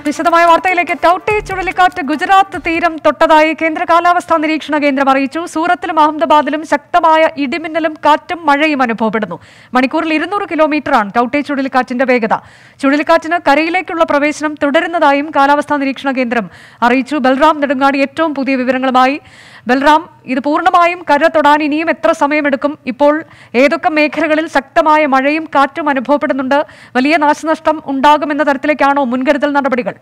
വിശദമായ വാർത്തയിലേക്ക് ടൌട്ടെ ചുഴലിക്കാറ്റ് ഗുജറാത്ത് തീരം തൊട്ടതായി കേന്ദ്ര കാലാവസ്ഥാ നിരീക്ഷണ കേന്ദ്രം അറിയിച്ചു സൂറത്തിലും അഹമ്മദാബാദിലും ശക്തമായ ഇടിമിന്നലും കാറ്റും മഴയും അനുഭവപ്പെടുന്നു മണിക്കൂറിൽ ഇരുന്നൂറ് കിലോമീറ്ററാണ് ടൌട്ടെ ചുഴലിക്കാറ്റിന്റെ വേഗത ചുഴലിക്കാറ്റിന് കരയിലേക്കുള്ള പ്രവേശനം തുടരുന്നതായും കാലാവസ്ഥാ നിരീക്ഷണ കേന്ദ്രം അറിയിച്ചു ബൽറാം നെടുങ്ങാടി ഏറ്റവും പുതിയ വിവരങ്ങളുമായി ബൽറാം ഇത് പൂർണ്ണമായും കര തൊടാൻ ഇനിയും എത്ര സമയമെടുക്കും ഇപ്പോൾ ഏതൊക്കെ മേഖലകളിൽ ശക്തമായ മഴയും കാറ്റും അനുഭവപ്പെടുന്നുണ്ട് വലിയ നാശനഷ്ടം ഉണ്ടാകുമെന്ന തരത്തിലേക്കാണോ മുൻകരുതൽ നടപടികൾ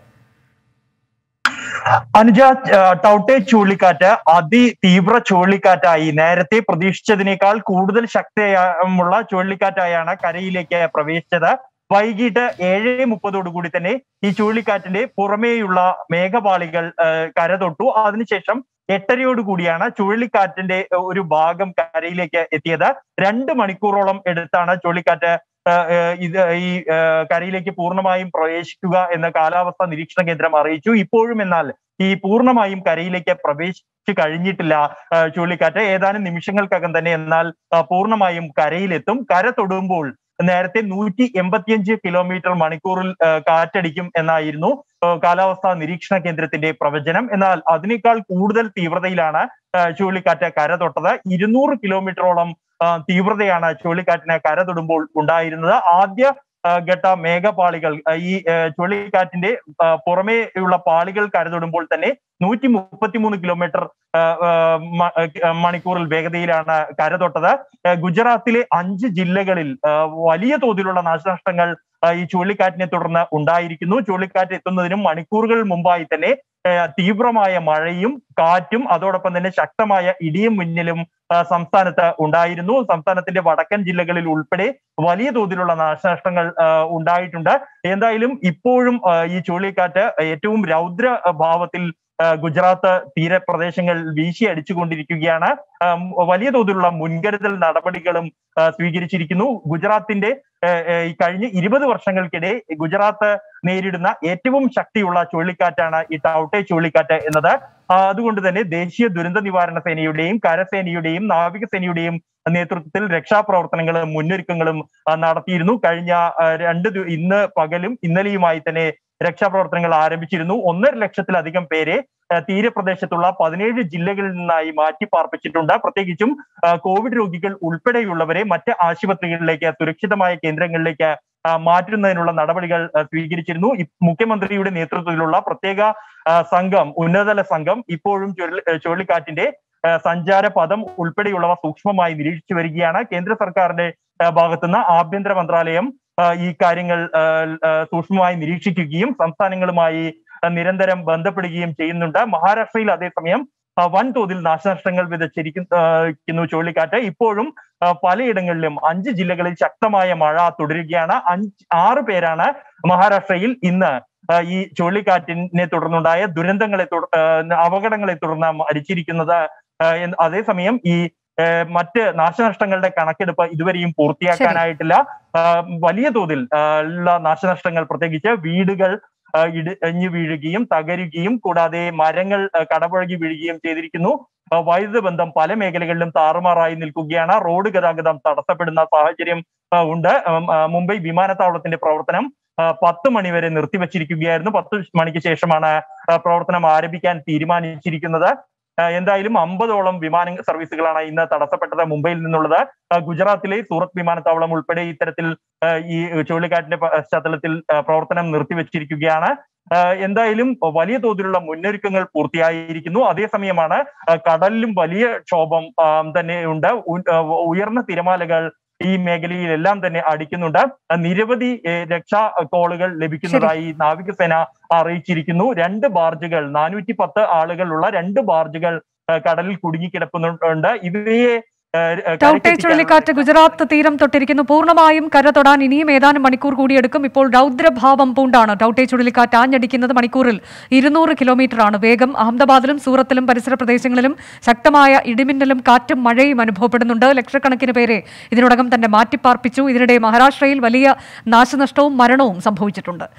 അനുജ ഏഹ്, ടൗട്ടെ ചുഴലിക്കാറ്റ് അതിതീവ്ര ചുഴലിക്കാറ്റായി നേരത്തെ പ്രതീക്ഷിച്ചതിനേക്കാൾ കൂടുതൽ ശക്തിയുള്ള ചുഴലിക്കാറ്റായാണ് കരയിലേക്ക് പ്രവേശിച്ചത് വൈകിട്ട് ഏഴ് മുപ്പതോടുകൂടി തന്നെ ഈ ചുഴലിക്കാറ്റിന്റെ പുറമേയുള്ള മേഘപാളികൾ ഏഹ്, കര തൊട്ടു അതിനുശേഷം എട്ടരയോടുകൂടിയാണ് ചുഴലിക്കാറ്റിന്റെ ഏഹ്, ഒരു ഭാഗം കരയിലേക്ക് എത്തിയത് രണ്ട് മണിക്കൂറോളം എടുത്താണ് ചുഴലിക്കാറ്റ് ഏഹ്, ഏഹ്, ഇത് ഈ ഏഹ്, കരയിലേക്ക് പൂർണ്ണമായും പ്രവേശിക്കുക എന്ന് കാലാവസ്ഥാ നിരീക്ഷണ കേന്ദ്രം അറിയിച്ചു ഇപ്പോഴും എന്നാൽ ഈ പൂർണ്ണമായും കരയിലേക്ക് പ്രവേശിച്ചു കഴിഞ്ഞിട്ടില്ല ഏഹ്, ചുഴലിക്കാറ്റ് ഏതാനും നിമിഷങ്ങൾക്കകം തന്നെ എന്നാൽ ആ, പൂർണ്ണമായും കരയിലെത്തും കര തൊടുമ്പോൾ നേരത്തെ നൂറ്റി എൺപത്തിയഞ്ച് കിലോമീറ്റർ മണിക്കൂറിൽ ഏഹ്, കാറ്റടിക്കും എന്നായിരുന്നു ഏഹ്, കാലാവസ്ഥാ നിരീക്ഷണ കേന്ദ്രത്തിന്റെ പ്രവചനം എന്നാൽ അതിനേക്കാൾ കൂടുതൽ തീവ്രതയിലാണ് ഏഹ്, ചുഴലിക്കാറ്റ് കര തൊട്ടത് ഇരുന്നൂറ് കിലോമീറ്ററോളം ആ, തീവ്രതയാണ് ചുഴലിക്കാറ്റിന് കര തൊടുമ്പോൾ ഉണ്ടായിരുന്നത് ആദ്യ ആ, ഘട്ട മേഘപാളികൾ ആ, ഈ ആ, ചുഴലിക്കാറ്റിന്റെ ആ, പുറമേ ഉള്ള പാളികൾ കരതൊടുമ്പോൾ തന്നെ നൂറ്റി മുപ്പത്തിമൂന്ന് കിലോമീറ്റർ ആ, ആ, മ- ആ, മണിക്കൂറിൽ വേഗതയിലാണ് കര തൊട്ടത് ആ, ഗുജറാത്തിലെ അഞ്ച് ജില്ലകളിൽ ആ, വലിയ തോതിലുള്ള നാശനഷ്ടങ്ങൾ ആ, ഈ ചുഴലിക്കാറ്റിനെ തുടർന്ന് ഉണ്ടായിരിക്കുന്നു ചുഴലിക്കാറ്റ് എത്തുന്നതിനും മണിക്കൂറുകൾ മുമ്പായി തന്നെ ആ, തീവ്രമായ മഴയും കാറ്റും അതോടൊപ്പം തന്നെ ശക്തമായ ഇടിയും മിന്നലും ആ, സംസ്ഥാനത്ത് ഉണ്ടായിരുന്നു സംസ്ഥാനത്തിന്റെ വടക്കൻ ജില്ലകളിൽ ഉൾപ്പെടെ വലിയ തോതിലുള്ള നാശനഷ്ടങ്ങൾ ആ, ഉണ്ടായിട്ടുണ്ട് എന്തായാലും ഇപ്പോഴും ആ, ഈ ചുഴലിക്കാറ്റ് ഏറ്റവും രൗദ്ര ഭാവത്തിൽ ആ, ഗുജറാത്ത് തീരപ്രദേശങ്ങൾ വീശി അടിച്ചുകൊണ്ടിരിക്കുകയാണ് ആ, വലിയ തോതിലുള്ള മുൻകരുതൽ നടപടികളും ആ, സ്വീകരിച്ചിരിക്കുന്നു ഗുജറാത്തിന്റെ ആ, ആ, ഈ കഴിഞ്ഞ ഇരുപത് വർഷങ്ങൾക്കിടെ ഗുജറാത്ത് നേരിടുന്ന ഏറ്റവും ശക്തിയുള്ള ചുഴലിക്കാറ്റാണ് ഈ ടൗട്ടെ ചുഴലിക്കാറ്റ് എന്നത് ആ, അതുകൊണ്ട് തന്നെ ദേശീയ ദുരന്ത നിവാരണ സേനയുടെയും കരസേനയുടെയും നാവികസേനയുടെയും നേതൃത്വത്തിൽ രക്ഷാപ്രവർത്തനങ്ങളും മുന്നൊരുക്കങ്ങളും ആ, നടത്തിയിരുന്നു കഴിഞ്ഞ ആ, രണ്ട് ദിവ- ഇന്ന് പകലും ഇന്നലെയുമായി തന്നെ രക്ഷാപ്രവർത്തനങ്ങൾ ആരംഭിച്ചിരുന്നു ഒന്നര ലക്ഷത്തിലധികം പേരെ ആ, തീരപ്രദേശത്തുള്ള പതിനേഴ് ജില്ലകളിൽ നിന്നായി മാറ്റി പാർപ്പിച്ചിട്ടുണ്ട് പ്രത്യേകിച്ചും ആ, കോവിഡ് രോഗികൾ ഉൾപ്പെടെയുള്ളവരെ മറ്റ് ആശുപത്രികളിലേക്ക് സുരക്ഷിതമായ കേന്ദ്രങ്ങളിലേക്ക് ആ, മാറ്റുന്നതിനുള്ള നടപടികൾ ആ, സ്വീകരിച്ചിരുന്നു ഈ മുഖ്യമന്ത്രിയുടെ നേതൃത്വത്തിലുള്ള പ്രത്യേക ആ, സംഘം ഉന്നതതല സംഘം ഇപ്പോഴും ചുഴലി ചുഴലിക്കാറ്റിന്റെ ആ, സഞ്ചാര പദം ഉൾപ്പെടെയുള്ളവ സൂക്ഷ്മമായി നിരീക്ഷിച്ചു വരികയാണ് കേന്ദ്ര സർക്കാരിന്റെ ആ, ഭാഗത്തുനിന്ന് ആഭ്യന്തര മന്ത്രാലയം ആ, ഈ കാര്യങ്ങൾ ആ, ആ, സൂക്ഷ്മമായി നിരീക്ഷിക്കുകയും സംസ്ഥാനങ്ങളുമായി ആ, നിരന്തരം ബന്ധപ്പെടുകയും ചെയ്യുന്നുണ്ട് മഹാരാഷ്ട്രയിൽ അതേസമയം ആ, വൻതോതിൽ നാശനഷ്ടങ്ങൾ വിതച്ചിരിക്കുന്നു ചുഴലിക്കാറ്റ് ഇപ്പോഴും ആ, പലയിടങ്ങളിലും അഞ്ച് ജില്ലകളിൽ ശക്തമായ മഴ തുടരുകയാണ് അഞ്ച് ആറ് പേരാണ് മഹാരാഷ്ട്രയിൽ ഇന്ന് ആ, ഈ ചുഴലിക്കാറ്റിനെ തുടർന്നുണ്ടായ ദുരന്തങ്ങളെ തുടർ ആ, അപകടങ്ങളെ തുടർന്ന് മരിച്ചിരിക്കുന്നത് ആ, എന്ന് അതേസമയം ഈ ആ, മറ്റ് നാശനഷ്ടങ്ങളുടെ കണക്കെടുപ്പ് ഇതുവരെയും പൂർത്തിയാക്കാനായിട്ടില്ല ആ, വലിയ തോതിൽ ആ, ഉള്ള നാശനഷ്ടങ്ങൾ പ്രത്യേകിച്ച് വീടുകൾ ആ, ഇടിഞ്ഞു വീഴുകയും തകരുകയും കൂടാതെ മരങ്ങൾ ആ, കടപുഴകി വീഴുകയും ചെയ്തിരിക്കുന്നു ആ, വൈദ്യുത ബന്ധം പല മേഖലകളിലും താറുമാറായി നിൽക്കുകയാണ് റോഡ് ഗതാഗതം തടസ്സപ്പെടുന്ന സാഹചര്യം ആ, ഉണ്ട് ഉം, ആ, മുംബൈ വിമാനത്താവളത്തിന്റെ പ്രവർത്തനം ആ, പത്ത് മണിവരെ നിർത്തിവച്ചിരിക്കുകയായിരുന്നു പത്ത് മണിക്ക് ശേഷമാണ് ആ, പ്രവർത്തനം ആരംഭിക്കാൻ തീരുമാനിച്ചിരിക്കുന്നത് ആ, എന്തായാലും അമ്പതോളം വിമാന സർവീസുകളാണ് ഇന്ന് തടസ്സപ്പെട്ടത് മുംബൈയിൽ നിന്നുള്ളത് ആ, ഗുജറാത്തിലെ സൂറത്ത് വിമാനത്താവളം ഉൾപ്പെടെ ഇത്തരത്തിൽ ആ, ഈ ചുഴലിക്കാറ്റിന്റെ പശ്ചാത്തലത്തിൽ ആ, പ്രവർത്തനം നിർത്തിവച്ചിരിക്കുകയാണ് ആ, എന്തായാലും വലിയ തോതിലുള്ള മുന്നൊരുക്കങ്ങൾ പൂർത്തിയായിരിക്കുന്നു അതേസമയമാണ് ആ, കടലിലും വലിയ ക്ഷോഭം ആ, തന്നെ ഉണ്ട് ഉ- ആ, ഉയർന്ന തിരമാലകൾ ഈ മേഖലയിലെല്ലാം തന്നെ അടിക്കുന്നുണ്ട് ആ, നിരവധി ഏ, രക്ഷാ കോളുകൾ ലഭിക്കുന്നതായി നാവികസേന അറിയിച്ചിരിക്കുന്നു രണ്ട് ബാർജുകൾ നാനൂറ്റി പത്ത് ആളുകളുള്ള രണ്ട് ബാർജുകൾ ആ, കടലിൽ കുടുങ്ങിക്കിടക്കുന്നുണ്ട് ഇവയെ ആ, ടൌട്ടെ കരക്കെത്തിക്കാനുള്ള ചുഴലിക്കാറ്റ് ഗുജറാത്ത് തീരം തൊട്ടിരിക്കുന്നു പൂർണ്ണമായും കര തൊടാൻ ഇനിയും ഏതാനും മണിക്കൂർ കൂടി എടുക്കും ഇപ്പോൾ രൗദ്രഭാവം പൂണ്ടാണ് ടൌട്ടെ ചുഴലിക്കാറ്റ് ആഞ്ഞടിക്കുന്നത് മണിക്കൂറിൽ ഇരുന്നൂറ് കിലോമീറ്ററാണ് വേഗം അഹമ്മദാബാദിലും സൂറത്തിലും പരിസര പ്രദേശങ്ങളിലും ശക്തമായ ഇടിമിന്നലും കാറ്റും മഴയും അനുഭവപ്പെടുന്നുണ്ട് ലക്ഷക്കണക്കിന് പേരെ ഇതിനോടകം തന്നെ മാറ്റിപ്പാർപ്പിച്ചു ഇതിനിടെ മഹാരാഷ്ട്രയിൽ വലിയ നാശനഷ്ടവും മരണവും സംഭവിച്ചിട്ടുണ്ട്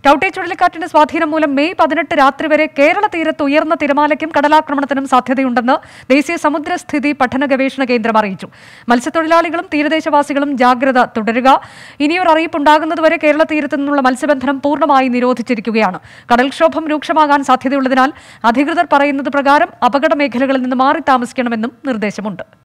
ടൌട്ടെ ചുഴലിക്കാറ്റിന്റെ സ്വാധീനം മൂലം മെയ് പതിനെട്ട് രാത്രി വരെ കേരള തീരത്ത് ഉയർന്ന തിരമാലയ്ക്കും കടലാക്രമണത്തിനും സാധ്യതയുണ്ടെന്ന് ദേശീയ സമുദ്രസ്ഥിതി പഠന ഗവേഷണ കേന്ദ്രം അറിയിച്ചു മത്സ്യത്തൊഴിലാളികളും തീരദേശവാസികളും ജാഗ്രത തുടരുക ഇനിയൊരു അറിയിപ്പുണ്ടാകുന്നതുവരെ കേരള തീരത്ത് നിന്നുള്ള മത്സ്യബന്ധനം പൂർണ്ണമായി നിരോധിച്ചിരിക്കുകയാണ് കടൽക്ഷോഭം രൂക്ഷമാകാൻ സാധ്യതയുള്ളതിനാൽ അധികൃതർ പറയുന്നത് പ്രകാരം അപകട മേഖലകളിൽ നിന്ന് മാറി താമസിക്കണമെന്നും നിർദ്ദേശമുണ്ട്